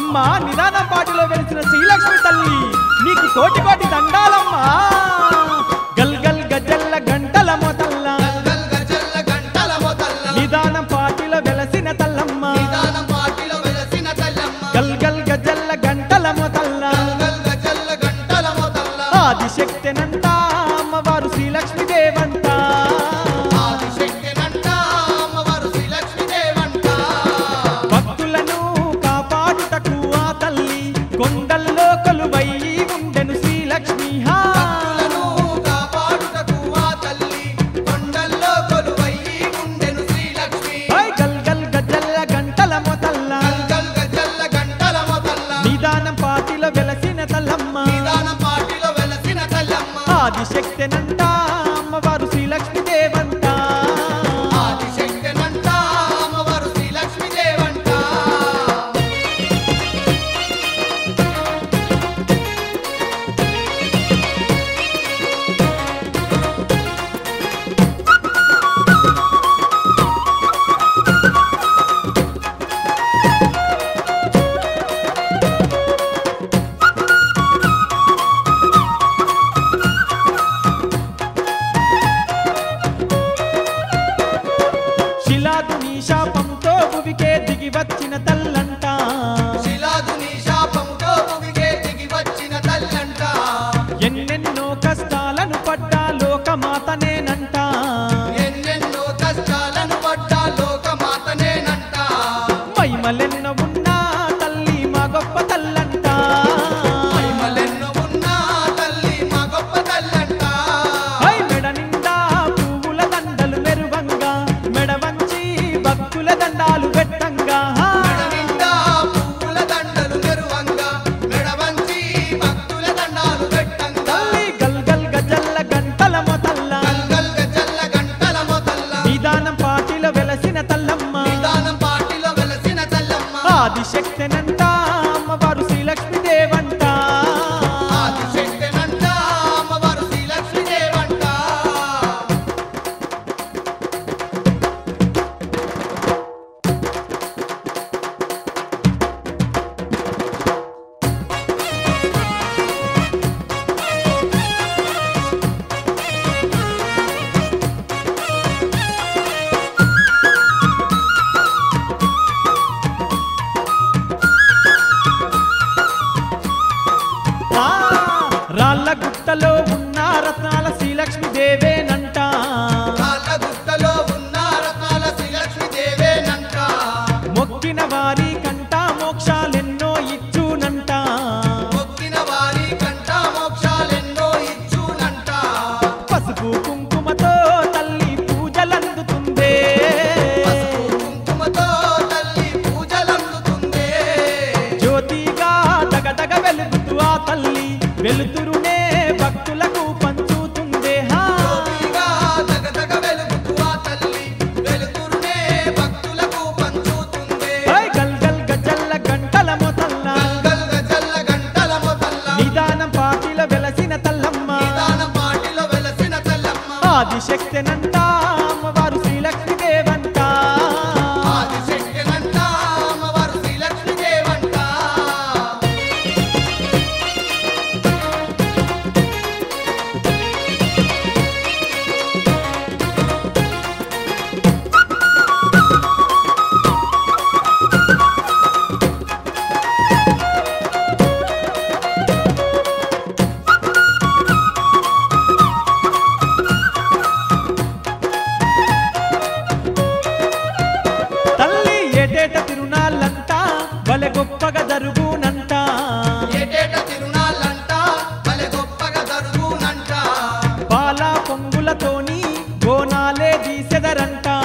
అమ్మ నిదానం పాటిలో వెలిసిన శ్రీలక్ష్మి తల్లి నీకు కోటి కోటి దండాలమ్మా గల్ గల్ గజల్ల గంటల మొదల్ల గల్ గజల్ల గంటల మొదల్ల నిదానం పాటిలో వెలసిన తల్లమ్మ నిదానం పాటిలో వెలసిన తల్లమ్మ గల్ గల్ గజల్ల గంటల మొదల్ల గల్ గజల్ల గంటల మొదల్ల ఆదిశక్తినంట అమ్మవారు శ్రీలక్ష్మి దేవంట ఆదిశక్తినంట అమ్మవారు శ్రీలక్ష్మీదేవంట భక్తులను కాపాడుటకు ఆ తల్లి కొండల్లో కొలువై ఉండెను శ్రీలక్ష్మి హా భక్తులను కాపాడుటకు ఆ తల్లి కొండల్లో కొలువయ్యి ఉండెను శ్రీలక్ష్మి హై గల్ గల్ గజల్ల గంటల మొదల్ల గల్ గజల్ల గంటల మొదల్ల నిదానం పాటిలో వెలసిన తల్లమ్మ నిదానం పాటిలో వెలసిన తల్లమ్మ ఆదిశక్తినంట అమ్మవారు శ్రీలక్ష్మి దేవంట ఆదిశక్తినంట అమ్మవారు శ్రీలక్ష్మీదేవంట శిలాదుని శాపంతో భువికే దిగి వచ్చిన తల్లంట శిలాదుని శాపంతో భూమికే దిగి వచ్చిన తల్లంట ఎన్నెన్నో కష్టాలను పడ్డా లోకమాతనేనంట ఎన్నెన్నో కష్టాలను పడ్డ లోకమాతనేనంట మైమలెన్నో ఉన్నా తల్లి మా గొప్ప తల్లంట మహిమలెన్నో ఉన్న తల్లి మా గొప్ప తల్లంట హై మెడ నిండా పువ్వుల దండలు మెరువంగా మెడ వంచి భక్తుల దండాలు పెట్టంగా మెడ నిండా పువ్వుల దండలు మెరువంగా మెడ వంచి భక్తుల దండాలు పెట్టంగా తల్లి గల్ గల్ గజల్ల గంటల మొదల్ల గల్గల్ గజల్ల గంటల మొదల్ల నిదానం పాటిలో వెలసిన తల్లమ్మ నిదానం పాటిలో వెలసిన తల్లమ్మ ఆదిశక్తినంట అమ్మవారు శ్రీలక్ష్మి దేవంట ఆదిశక్తినంట అమ్మవారు శ్రీలక్ష్మీదేవంట ఆ, రాళ్ళ గుట్టలో ఉన్న రత్నాల శ్రీలక్ష్మి దేవేనంట కాళ్ళ గుట్టలో ఉన్న రత్నాల శ్రీలక్ష్మీదేవేనంట మొక్కిన వారి కంట మోక్షాలెన్నో ఇచ్చునంట మొక్కిన వారి కంట మోక్షాలెన్నో ఇచ్చునంట పసుపు కుంకుమతో తల్లి పూజలందుతుందే పసుపు కుంకుమతో తల్లి పూజలందుతుందే జ్యోతిగా దగదగ వెలుగుతూ ఆ తల్లి వెలుతురునే భక్తులకు పంచుతుందే హా జ్యోతిగా దగదగ వెలుగుతూ ఆ తల్లి వెలుతురునే భక్తులకు పంచుతుందే హై గల్ గల్ గజల్ల గంటల మొదల్ల గల్గల్ గజల్ల గంటల మొదల్ల నిదానం పాటిల వెలసిన తల్లమ్మ నిదానం పాటిలో వెలసిన తల్లమ్మ ఆదిశక్తినంట అమ్మవారు శ్రీలక్ష్మి దేవంట ఆదిశక్తినంట అమ్మవారు శ్రీలక్ష్మీదేవంట తల్లి ఏటేట తిరునాళ్ళంట బలె గొప్పగా జరుగునంట ఏటేట తిరునాళ్ళంట భలే గొప్పగా జరుగునంట పాల పొంగులతోని బోనాలే తీసెదరంట